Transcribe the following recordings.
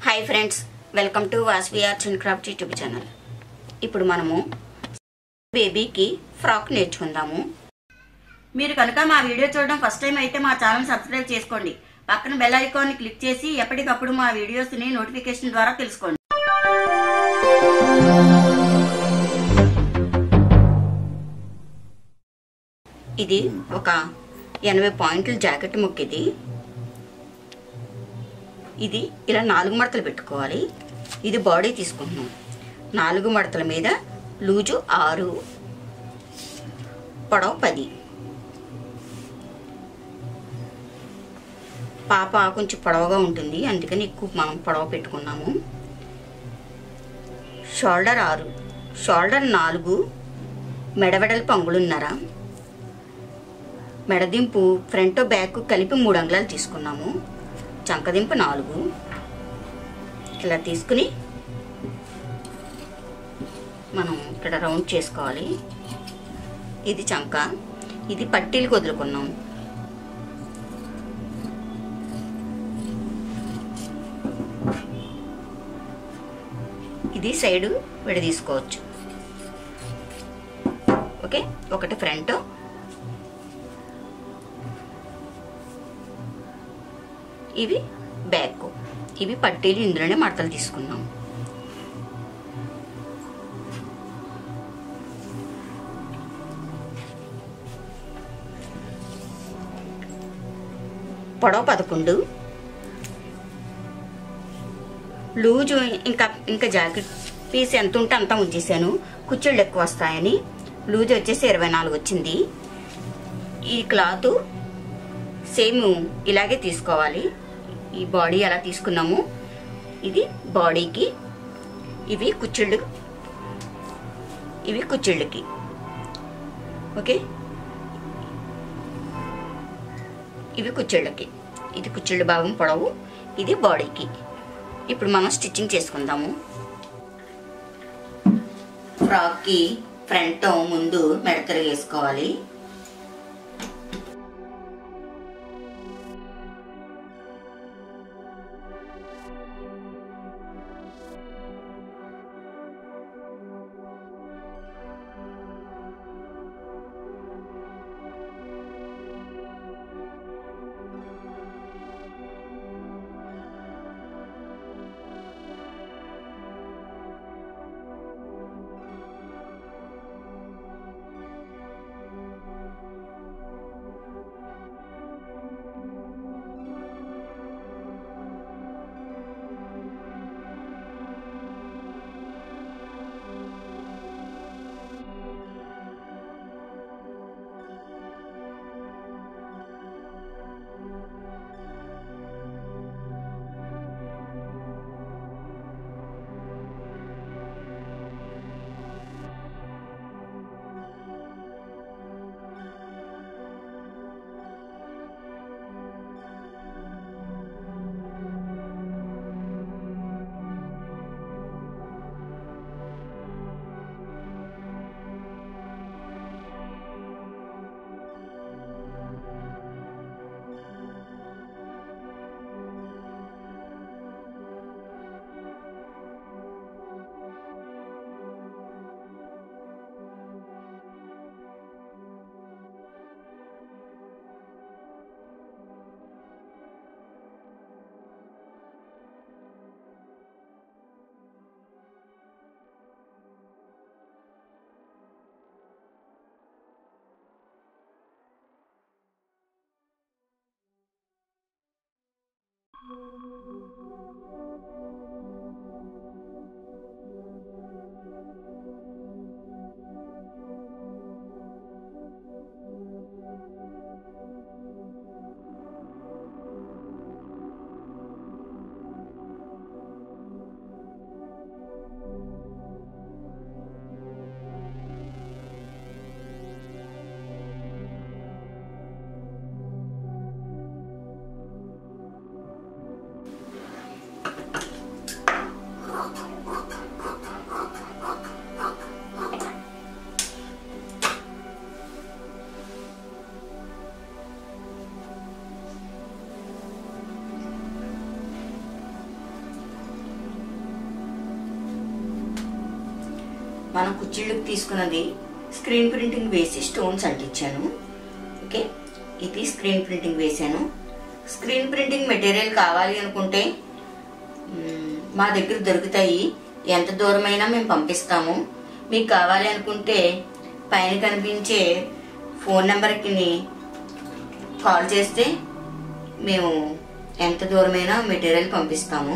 hi friends welcome to Vasvi arts and craft YouTube channel ఇప్పుడు మనము బేబీకి ఫ్రాక్ నేర్చుకుందాము మీరు కనుక మా వీడియో చూడడం ఫస్ట్ టైం అయితే మా ఛానల్ సబ్స్క్రైబ్ చేసుకోండి పక్కన బెల్ ఐకాన్ని క్లిక్ చేసి ఎప్పటికప్పుడు మా వీడియోస్ని నోటిఫికేషన్ ద్వారా తెలుసుకోండి ఇది ఒక ఎనభై పాయింట్ల జాకెట్ ముక్క ఇది ఇది ఇలా నాలుగు మడతలు పెట్టుకోవాలి ఇది బాడీ తీసుకుంటున్నాం నాలుగు మడతల మీద లూజు ఆరు పొడవు పది పాప కొంచెం పొడవుగా ఉంటుంది అందుకని ఎక్కువ మనం పొడవ పెట్టుకున్నాము షోల్డర్ ఆరు షోల్డర్ నాలుగు మెడవెడలు పంగులున్నర మెడదింపు ఫ్రంట్ బ్యాక్ కలిపి మూడు అంగుళాలు తీసుకున్నాము చంకదింపు నాలుగు ఇలా తీసుకుని మనం ఇక్కడ రౌండ్ చేసుకోవాలి ఇది చంక ఇది పట్టీలకు వదులుకున్నాం ఇది సైడు విడదీసుకోవచ్చు ఓకే ఒకటి ఫ్రంట్ ఇవి బ్యాక్ ఇవి పట్టీలు ఇందులోనే మడతలు తీసుకున్నాం పొడవ పదకొండు లూజు ఇంకా ఇంకా జాకెట్ పీస్ ఎంత ఉంటే అంత ఉంచేసాను కుచ్చుళ్ళు ఎక్కువ వస్తాయని లూజ్ వచ్చేసి ఇరవై నాలుగు వచ్చింది ఈ క్లాత్ సేమ్ ఇలాగే తీసుకోవాలి ఈ బాడీ ఎలా తీసుకున్నాము ఇది బాడీకి ఇవి కుచ్చిళ్ళు ఇవి కుచ్చిళ్ళకి ఓకే ఇవి కుచ్చిళ్ళకి ఇది కుచ్చిళ్ళు భాగం పొడవు ఇది బాడీకి ఇప్పుడు మనం స్టిచ్చింగ్ చేసుకుందాము ఫ్రాక్కి ఫ్రంట్ ముందు మెడతలు వేసుకోవాలి మనం కుచ్చిళ్ళకి తీసుకున్నది స్క్రీన్ ప్రింటింగ్ వేసి స్టోన్స్ అంటించాను ఓకే ఇది స్క్రీన్ ప్రింటింగ్ వేసాను స్క్రీన్ ప్రింటింగ్ మెటీరియల్ కావాలి అనుకుంటే మ్, మా దగ్గర దొరుకుతాయి ఎంత దూరమైనా మేము పంపిస్తాము మీకు కావాలి అనుకుంటే పైన కనిపించే ఫోన్ నెంబర్కి కాల్ చేస్తే మేము ఎంత దూరమైనా మెటీరియల్ పంపిస్తాము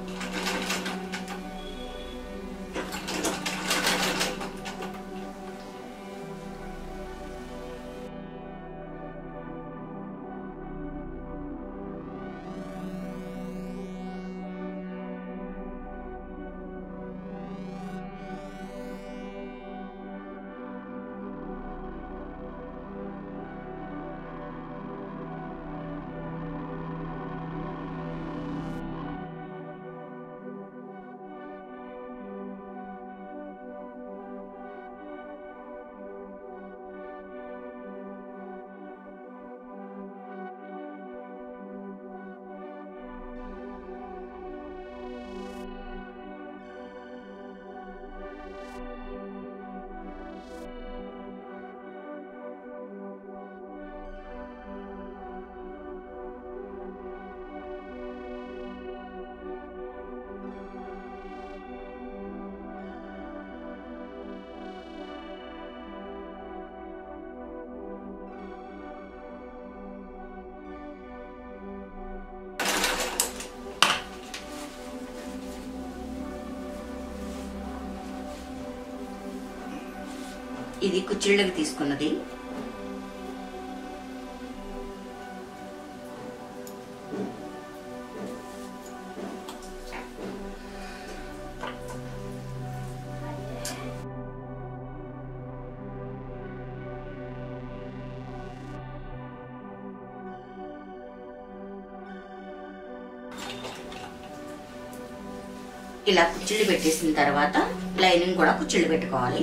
ఇది కుచ్చిళ్ళకి తీసుకున్నది ఇలా కుచ్చిళ్ళు పెట్టేసిన తర్వాత లైనింగ్ కూడా కుచ్చిళ్ళు పెట్టుకోవాలి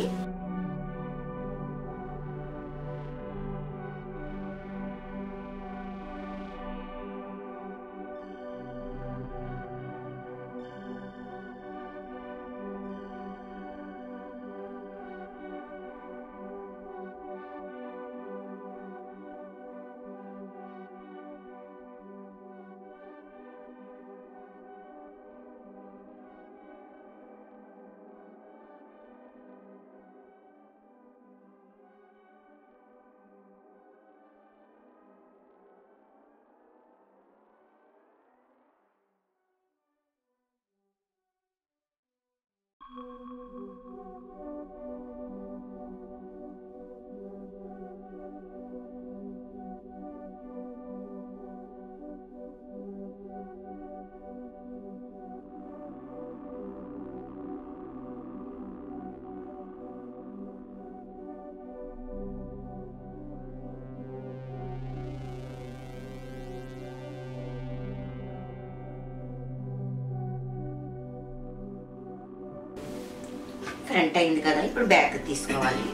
ఫ్రంట్ అయింది కదా ఇప్పుడు బ్యాక్ తీసుకోవాలి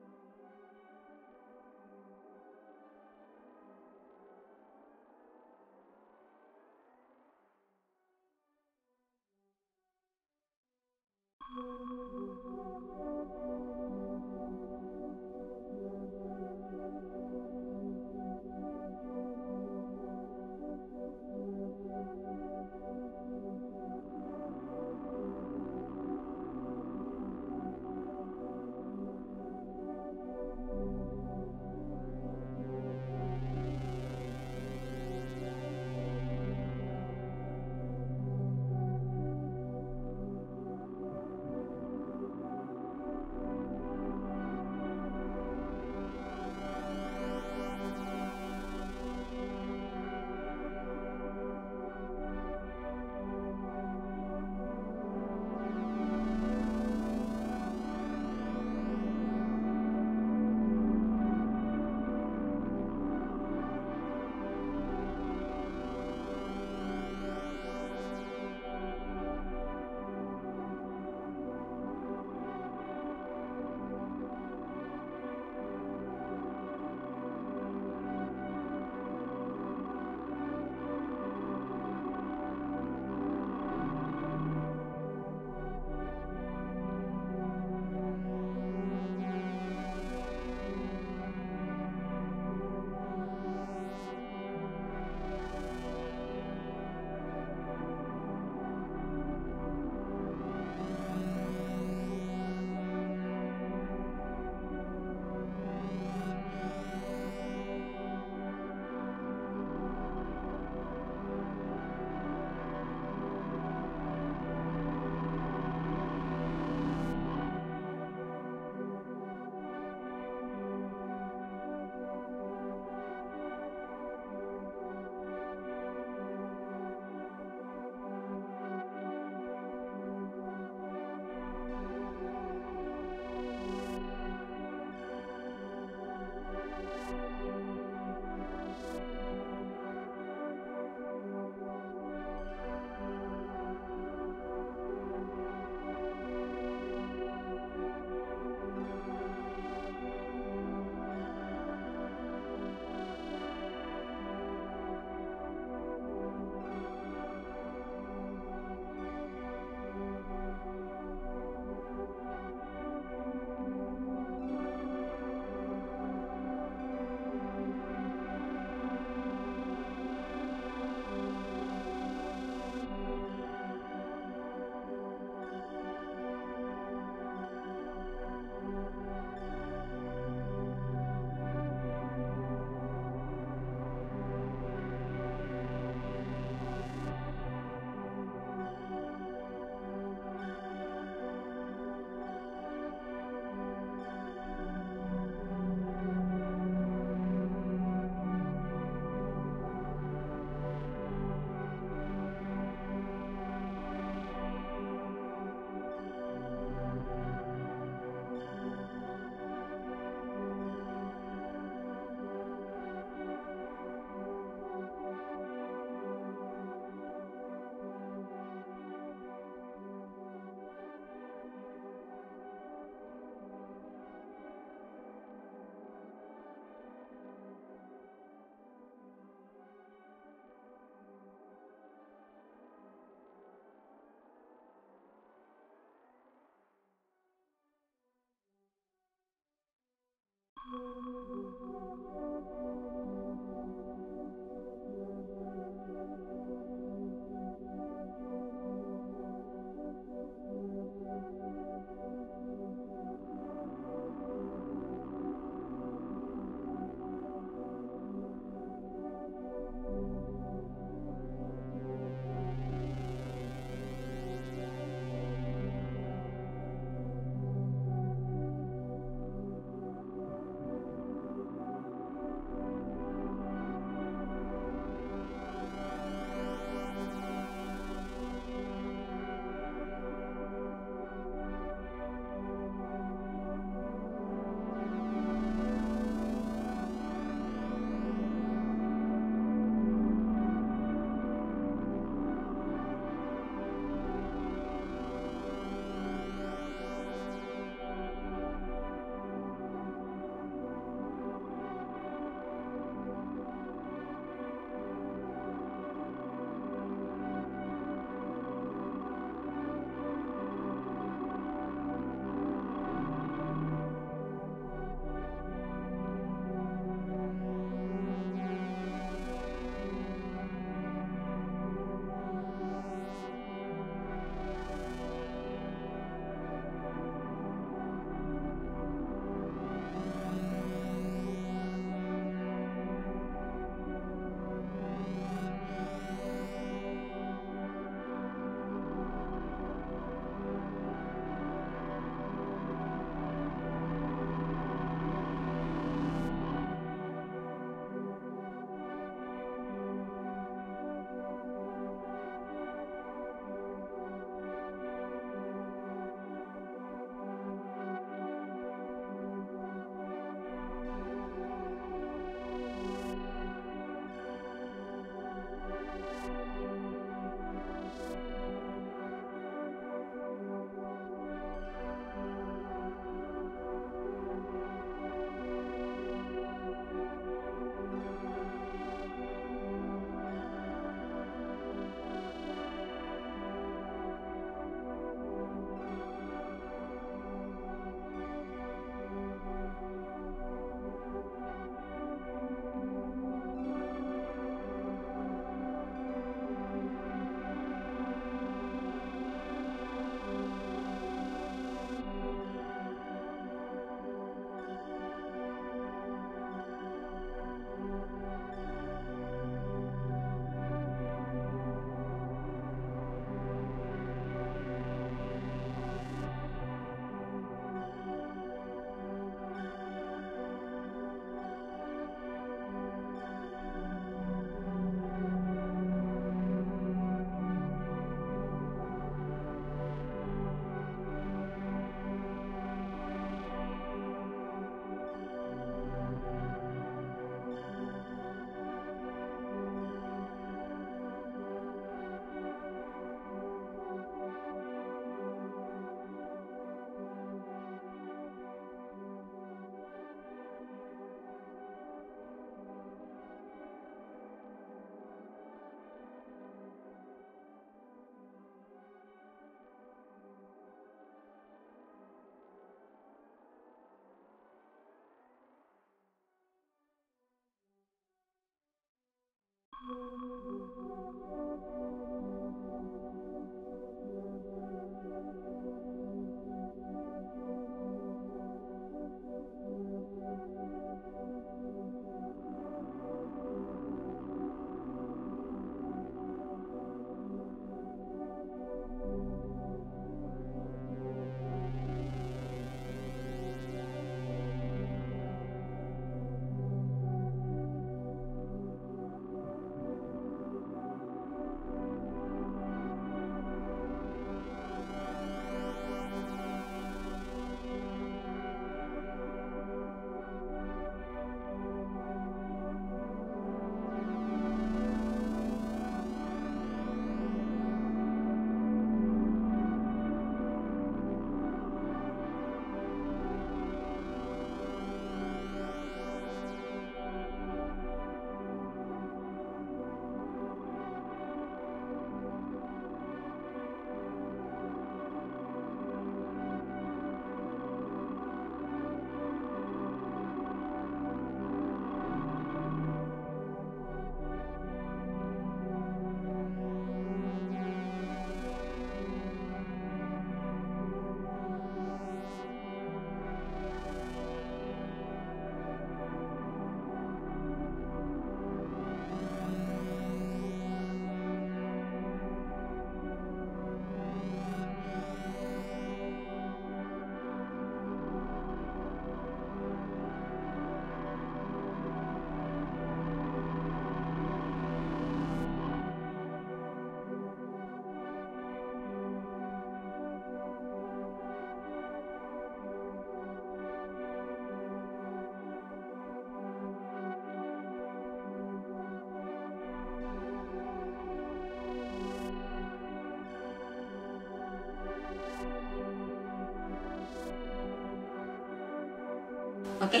ఓకే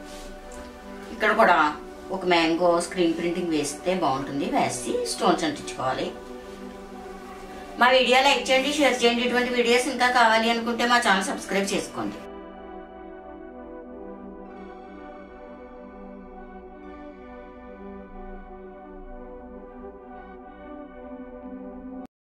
ఇక్కడ కూడా ఒక మ్యాంగో స్క్రీన్ ప్రింటింగ్ వేస్తే బాగుంటుంది వేసి స్టోన్స్ అంటించుకోవాలి మా వీడియో లైక్ చేయండి షేర్ చేయండి ఇటువంటి వీడియోస్ ఇంకా కావాలి అనుకుంటే మా ఛానల్ సబ్స్క్రైబ్ చేసుకోండి